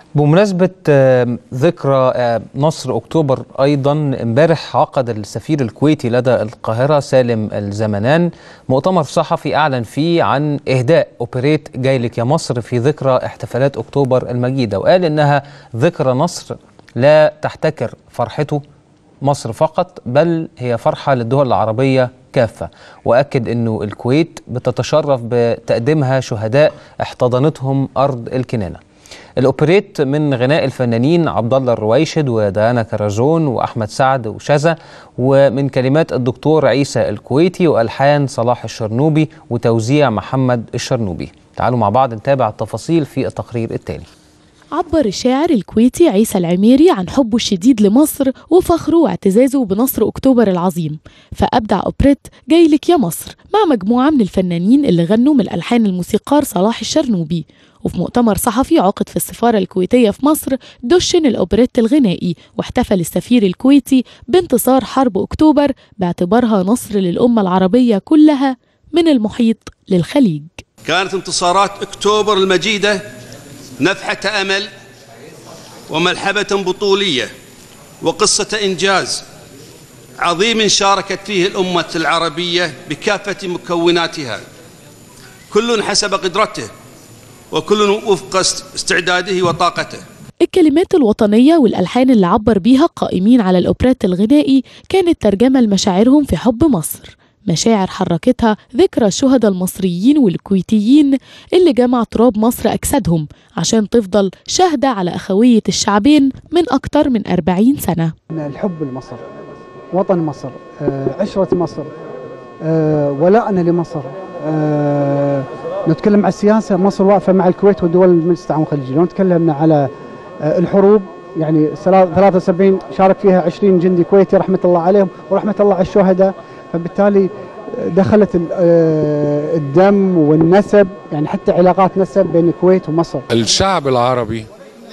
بمناسبة ذكرى نصر أكتوبر أيضا امبارح عقد السفير الكويتي لدى القاهرة سالم الزمنان مؤتمر صحفي أعلن فيه عن إهداء أوبريت جايلك يا مصر في ذكرى احتفالات أكتوبر المجيدة وقال إنها ذكرى نصر لا تحتكر فرحته مصر فقط بل هي فرحة للدول العربية كافة وأكد أنه الكويت بتتشرف بتقديمها شهداء احتضنتهم أرض الكنانة الأوبريت من غناء الفنانين عبد الله الرويشد وديانا كرزون وأحمد سعد وشذا ومن كلمات الدكتور عيسى الكويتي وألحان صلاح الشرنوبي وتوزيع محمد الشرنوبي تعالوا مع بعض نتابع التفاصيل في التقرير التالي عبر الشاعر الكويتي عيسى العميري عن حبه الشديد لمصر وفخره واعتزازه بنصر أكتوبر العظيم فأبدع أوبريت جايلك يا مصر مع مجموعة من الفنانين اللي غنوا من ألحان الموسيقار صلاح الشرنوبي وفي مؤتمر صحفي عقد في السفارة الكويتية في مصر دشن الأوبريت الغنائي واحتفل السفير الكويتي بانتصار حرب أكتوبر باعتبارها نصر للأمة العربية كلها من المحيط للخليج كانت انتصارات أكتوبر المجيدة نفحة أمل وملحمة بطولية وقصة إنجاز عظيم شاركت فيه الأمة العربية بكافة مكوناتها كل حسب قدرته وكل وفق استعداده وطاقته الكلمات الوطنية والألحان اللي عبر بيها القائمين على الأوبريت الغنائي كانت ترجمة لمشاعرهم في حب مصر مشاعر حركتها ذكرى الشهداء المصريين والكويتيين اللي جمع تراب مصر أجسادهم عشان تفضل شاهدة على أخوية الشعبين من أكتر من أربعين سنة الحب لمصر وطن مصر عشرة مصر ولاءنا لمصر نتكلم على السياسة مصر واقفة مع الكويت ودول مجلس التعاون الخليجي لو تكلمنا على الحروب يعني 73 شارك فيها 20 جندي كويتي رحمة الله عليهم ورحمة الله على الشهداء فبالتالي دخلت الدم والنسب يعني حتى علاقات نسب بين الكويت ومصر الشعب العربي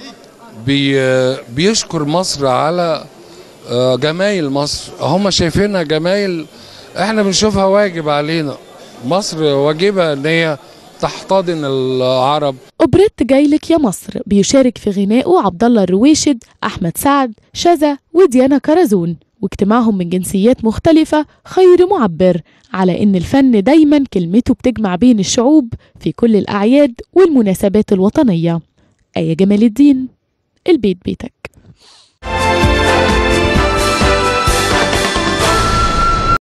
بي بيشكر مصر على جمايل مصر هم شايفينها جمايل احنا بنشوفها واجب علينا مصر واجبها ان هي تحتضن العرب أوبريت جايلك يا مصر بيشارك في غنائه عبد الله الرويشد أحمد سعد شذا وديانا كرزون واجتماعهم من جنسيات مختلفة خير معبر على إن الفن دايما كلمته بتجمع بين الشعوب في كل الأعياد والمناسبات الوطنية آية جمال الدين البيت بيتك